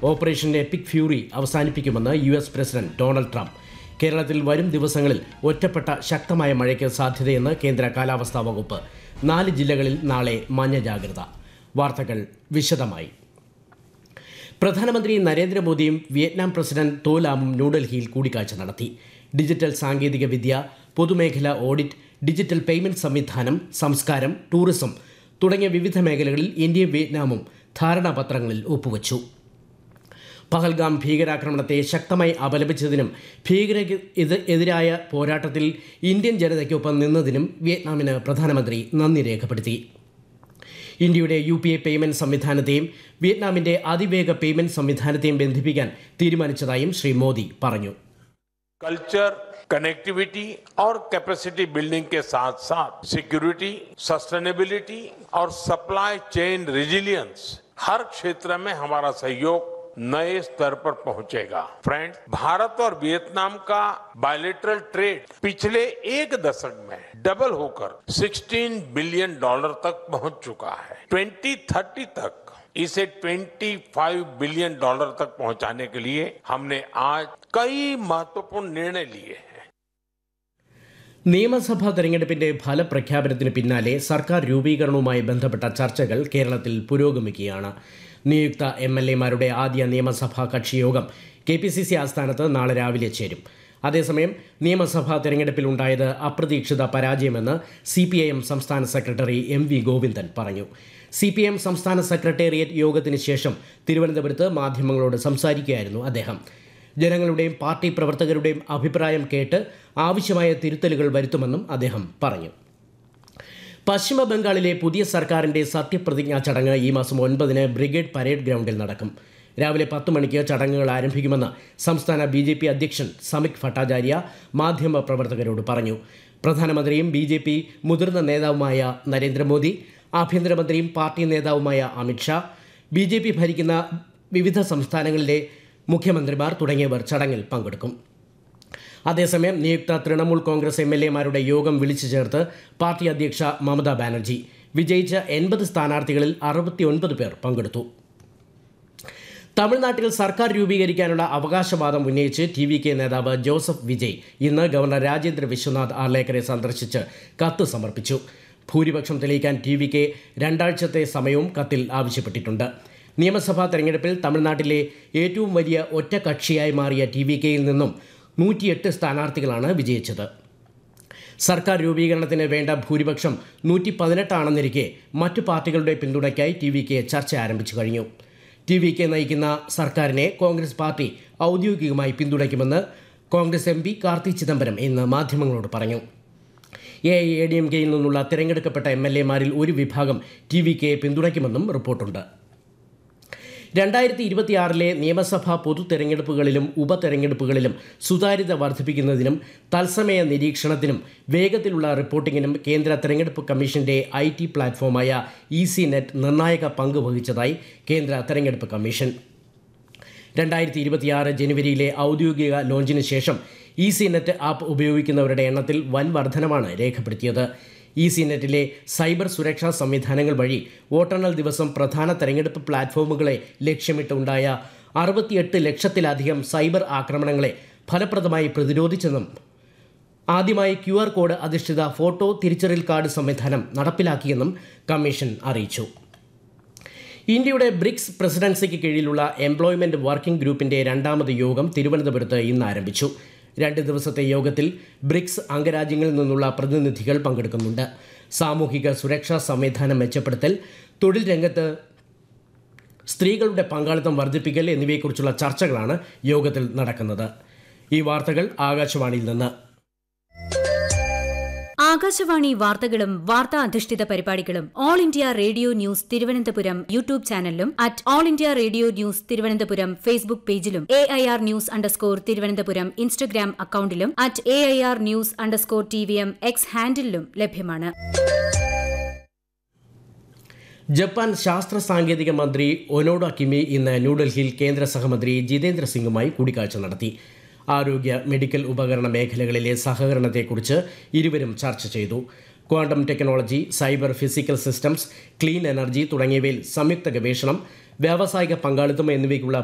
operation epic fury അവസാനിപ്പിക്കുമെന്ന് U S president Donald Trump കേരളത്തിൽ വരും ദിവസങ്ങളിൽ ഒറ്റപ്പെട്ട ശക്തമായ മഴയ്ക്ക് സാധ്യതയെന്ന് കേന്ദ്ര കാലാവസ്ഥാ വകുപ്പ് നാല് ജില്ലകളിൽ നാളെ മഞ്ഞ ജാഗ്രത വാർത്തകൾ വിശദമായി പ്രധാനമന്ത്രി നരേന്ദ്രമോദിയും വിയറ്റ്നാം പ്രസിഡന്റ് തോ ലാമും ന്യൂഡൽഹിയിൽ കൂടിക്കാഴ്ച നടത്തി ഡിജിറ്റൽ സാങ്കേതിക വിദ്യ പൊതുമേഖലാ ഓഡിറ്റ് ഡിജിറ്റൽ പേയ്മെന്റ് സംവിധാനം സംസ്കാരം ടൂറിസം തുടങ്ങിയ വിവിധ മേഖലകളിൽ ഇന്ത്യയും വിയറ്റ്നാമും ധാരണാപത്രങ്ങളിൽ ഒപ്പുവച്ചു പഹൽഗാം ഭീകരാക്രമണത്തെ ശക്തമായി അപലപിച്ചതിനും ഭീകര ഇത് എതിരായ പോരാട്ടത്തിൽ ഇന്ത്യൻ ജനതയ്ക്കൊപ്പം നിന്നതിനും വിയറ്റ്നാമിന് പ്രധാനമന്ത്രി നന്ദി രേഖപ്പെടുത്തി ഇന്ത്യയുടെ യു പി ഐ പേയ്മെന്റ് സംവിധാനത്തെയും വിയറ്റ്നാമിന്റെ അതിവേഗ പേയ്മെന്റ് സംവിധാനത്തെയും ബന്ധിപ്പിക്കാൻ തീരുമാനിച്ചതായും ശ്രീ മോദി പറഞ്ഞു कल्चर कनेक्टिविटी और कैपेसिटी बिल्डिंग के साथ साथ सिक्योरिटी सस्टेनेबिलिटी और सप्लाई चेन रिजिलियंस हर क्षेत्र में हमारा सहयोग नए स्तर पर पहुंचेगा फ्रेंड भारत और वियतनाम का बायलेटरल ट्रेड पिछले एक दशक में डबल होकर 16 बिलियन डॉलर तक पहुंच चुका है 2030 तक इसे 25 बिलियन डॉलर तक पहुंचाने के लिए हमने आज कई महत्वपूर्ण निर्णय लिए हैं നിയമസഭാ തെരഞ്ഞെടുപ്പിന്റെ ഫലപ്രഖ്യാപനത്തിന് പിന്നാലെ സർക്കാർ രൂപീകരണവുമായി ബന്ധപ്പെട്ട ചർച്ചകൾ കേരളത്തിൽ പുരോഗമിക്കുകയാണ് നിയുക്ത എം എൽ എമാരുടെ ആദ്യ നിയമസഭാ കക്ഷിയോഗം കെ പി സി സി ആസ്ഥാനത്ത് നാളെ രാവിലെ ചേരും അതേസമയം നിയമസഭാ തെരഞ്ഞെടുപ്പിൽ ഉണ്ടായത് അപ്രതീക്ഷിത പരാജയമെന്ന് സി പി ഐ എം സംസ്ഥാന സെക്രട്ടറി എം വി ഗോവിന്ദൻ പറഞ്ഞു സി പി എം സംസ്ഥാന സെക്രട്ടേറിയറ്റ് യോഗത്തിന് ശേഷം തിരുവനന്തപുരത്ത് മാധ്യമങ്ങളോട് സംസാരിക്കുകയായിരുന്നു അദ്ദേഹം ജനങ്ങളുടെയും പാർട്ടി പ്രവർത്തകരുടെയും അഭിപ്രായം കേട്ട് ആവശ്യമായ തിരുത്തലുകൾ വരുത്തുമെന്നും അദ്ദേഹം പറഞ്ഞു പശ്ചിമ ബംഗാളിലെ പുതിയ സർക്കാരിന്റെ സത്യപ്രതിജ്ഞാ ചടങ്ങ് ഈ മാസം ഒൻപതിന് ബ്രിഗേഡ് പരേഡ് ഗ്രൗണ്ടിൽ നടക്കും രാവിലെ പത്ത് മണിക്ക് ചടങ്ങുകൾ ആരംഭിക്കുമെന്ന് സംസ്ഥാന ബി ജെ പി അധ്യക്ഷൻ സമിക് ഭട്ടാചാര്യ മാധ്യമ പ്രവർത്തകരോട് പറഞ്ഞു പ്രധാനമന്ത്രിയും ബി ജെ പി മുതിർന്ന നേതാവുമായ നരേന്ദ്രമോദി ആഭ്യന്തരമന്ത്രിയും പാർട്ടി നേതാവുമായ അമിത്ഷാ ബി ജെ പി ഭരിക്കുന്ന വിവിധ സംസ്ഥാനങ്ങളിലെ മുഖ്യമന്ത്രിമാർ തുടങ്ങിയവർ ചടങ്ങിൽ പങ്കെടുക്കും അതേസമയം നിയുക്ത തൃണമൂൽ കോൺഗ്രസ് എം എൽ എമാരുടെ യോഗം വിളിച്ചു ചേർത്ത് പാർട്ടി അധ്യക്ഷ മമതാ ബാനർജി വിജയിച്ച എൺപത് സ്ഥാനാർത്ഥികളിൽ അറുപത്തിയൊൻപത് പേർ പങ്കെടുത്തു തമിഴ്നാട്ടിൽ സർക്കാർ രൂപീകരിക്കാനുള്ള അവകാശവാദം ഉന്നയിച്ച് ടി വി കെ നേതാവ് ജോസഫ് വിജയ് ഇന്ന് ഗവർണർ രാജേന്ദ്ര വിശ്വനാഥ് ആർലേക്കറെ സന്ദർശിച്ച് കത്ത് സമർപ്പിച്ചു ഭൂരിപക്ഷം തെളിയിക്കാൻ ടി വി കെ രണ്ടാഴ്ചത്തെ സമയവും കത്തിൽ ആവശ്യപ്പെട്ടിട്ടുണ്ട് നിയമസഭാ തെരഞ്ഞെടുപ്പിൽ തമിഴ്നാട്ടിലെ ഏറ്റവും വലിയ ഒറ്റ കക്ഷിയായി മാറിയ ടി വി കെയിൽ നിന്നും നൂറ്റിയെട്ട് സ്ഥാനാർത്ഥികളാണ് വിജയിച്ചത് സർക്കാർ രൂപീകരണത്തിന് വേണ്ട ഭൂരിപക്ഷം നൂറ്റി പതിനെട്ടാണെന്നിരിക്കെ മറ്റു പാർട്ടികളുടെ പിന്തുണയ്ക്കായി ടി വി കെ ചർച്ച ആരംഭിച്ചു കഴിഞ്ഞു ടി വി കെ നയിക്കുന്ന സർക്കാരിനെ കോൺഗ്രസ് പാർട്ടി ഔദ്യോഗികമായി പിന്തുണയ്ക്കുമെന്ന് Congress M P Karti Chidambaram ഇന്ന് മാധ്യമങ്ങളോട് പറഞ്ഞു A I A D M കെയിൽ നിന്നുള്ള തിരഞ്ഞെടുക്കപ്പെട്ട എം എൽ എമാരിൽ ഒരു വിഭാഗം ടി വി കെയെ പിന്തുണയ്ക്കുമെന്നും റിപ്പോർട്ടുണ്ട് രണ്ടായിരത്തി ഇരുപത്തിയാറിലെ നിയമസഭാ പൊതു തെരഞ്ഞെടുപ്പുകളിലും ഉപതെരഞ്ഞെടുപ്പുകളിലും സുതാര്യത വർദ്ധിപ്പിക്കുന്നതിനും തത്സമയ നിരീക്ഷണത്തിനും വേഗത്തിലുള്ള റിപ്പോർട്ടിങ്ങിനും കേന്ദ്ര തെരഞ്ഞെടുപ്പ് കമ്മീഷന്റെ ഐ ടി പ്ലാറ്റ്ഫോമായ ഇ സി നെറ്റ് നിർണായക പങ്ക് വഹിച്ചതായി കേന്ദ്ര തെരഞ്ഞെടുപ്പ് കമ്മീഷൻ രണ്ടായിരത്തി ഇരുപത്തിയാറ് ജനുവരിയിലെ ഔദ്യോഗിക ലോഞ്ചിന് ശേഷം ഇ സി നെറ്റ് ആപ്പ് ഉപയോഗിക്കുന്നവരുടെ എണ്ണത്തിൽ വൻ വർധനമാണ് രേഖപ്പെടുത്തിയത് ഇ സി നെറ്റിലെ സൈബർ സുരക്ഷാ സംവിധാനങ്ങൾ വഴി വോട്ടെണ്ണൽ ദിവസം പ്രധാന തെരഞ്ഞെടുപ്പ് പ്ലാറ്റ്ഫോമുകളെ ലക്ഷ്യമിട്ടുണ്ടായ അറുപത്തിയെട്ട് ലക്ഷത്തിലധികം സൈബർ ആക്രമണങ്ങളെ ഫലപ്രദമായി പ്രതിരോധിച്ചെന്നും ആദ്യമായി ക്യു ആർ കോഡ് അധിഷ്ഠിത ഫോട്ടോ തിരിച്ചറിയൽ കാർഡ് സംവിധാനം നടപ്പിലാക്കിയെന്നും കമ്മീഷൻ അറിയിച്ചു ഇന്ത്യയുടെ ബ്രിക്സ് പ്രസിഡൻസിക്ക് കീഴിലുള്ള എംപ്ലോയ്മെന്റ് വർക്കിംഗ് ഗ്രൂപ്പിന്റെ രണ്ടാമത് യോഗം തിരുവനന്തപുരത്ത് ഇന്ന് ആരംഭിച്ചു രണ്ട് ദിവസത്തെ യോഗത്തിൽ ബ്രിക്സ് അംഗരാജ്യങ്ങളിൽ നിന്നുള്ള പ്രതിനിധികൾ പങ്കെടുക്കുന്നുണ്ട് സാമൂഹിക സുരക്ഷാ സംവിധാനം മെച്ചപ്പെടുത്തൽ തൊഴിൽ രംഗത്ത് സ്ത്രീകളുടെ പങ്കാളിത്തം വർദ്ധിപ്പിക്കൽ എന്നിവയെക്കുറിച്ചുള്ള ചർച്ചകളാണ് യോഗത്തിൽ നടക്കുന്നത് ഈ വാർത്തകൾ ആകാശവാണിയിൽ നിന്ന് ആകാശവാണി വാർത്തകളും വാർത്താ അധിഷ്ഠിത പരിപാടികളും All India Radio News Thiruvananthapuram YouTube ചാനലിലും at All India Radio News Thiruvananthapuram Facebook പേജിലും A I R news underscore Thiruvananthapuram Instagram അക്കൌണ്ടിലും at A I R news underscore T V M X ഹാൻഡിലും ലഭ്യമാണ് ജപ്പാൻ ശാസ്ത്ര സാങ്കേതിക മന്ത്രി ഒനോഡ കിമി ഇന്ന് ന്യൂഡൽഹിയിൽ കേന്ദ്ര സഹമന്ത്രി ജിതേന്ദ്ര സിംഗുമായി കൂടിക്കാഴ്ച നടത്തി ആരോഗ്യ മെഡിക്കൽ ഉപകരണ മേഖലകളിലെ സഹകരണത്തെക്കുറിച്ച് ഇരുവരും ചർച്ച ചെയ്തു quantum technology cyber physical systems clean energy തുടങ്ങിയവയിൽ സംയുക്ത ഗവേഷണം വ്യാവസായിക പങ്കാളിത്തം എന്നിവയ്ക്കുള്ള